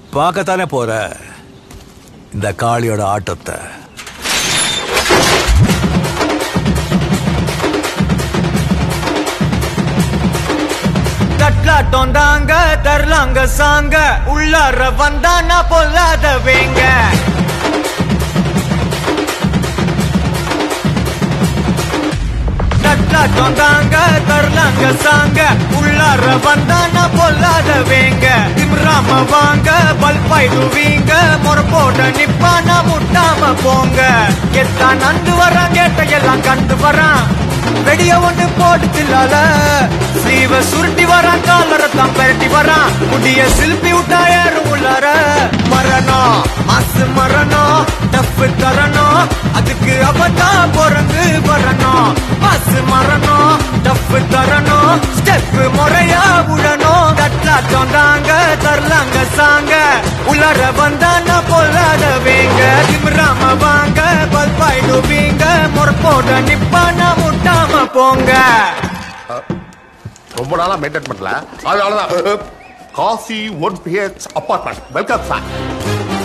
பார்க்கத்தானே போற இந்த காளியோட ஆட்டத்தை தட்லாட்டம் தாங்க தரலாங்க சாங்க உள்ளார வந்தானா பொல்லாத வேங்க தட்லாட்டம் தாங்க தரலாங்க சாங்க உள்ளார வந்தானா பொல்லாத வேங்க திம்ராம வாங்க பல்பாய்டுவீங்க முறப்போட நிப்பானா முட்டாம போங்க எத்தான் நந்து வரான் கேட்ட எல்லாம் கண்டு வரான் வெடிய ஒன்று போட்டு தில்லால ஸ்லீவ சுருட்டி வரான் காலரை தான் பெரட்டி வரான் முடிய சில்பி விட்டா ஏறும் உள்ளார மரணம் மாசு மரணம் டப்பு தரணும் அதுக்கு அவதான் பிறந்து வரணும் மாசு மரணம் டப்பு தரணும் ஸ்டெப் முறையா விடணும் கட்லாட்டம் தாங்க தரலாங்க சாங்க உள்ளார வந்தானா பொல்லாத வேங்க திமிராம வாங்க பல்பாயிடுவீங்க முறப்போட நிப்பானா முட்டாம போங்க ரொம்ப நாளா மெயின்டைன் பண்ணல அதனாலதான் Kasi one BH apartment welcome sir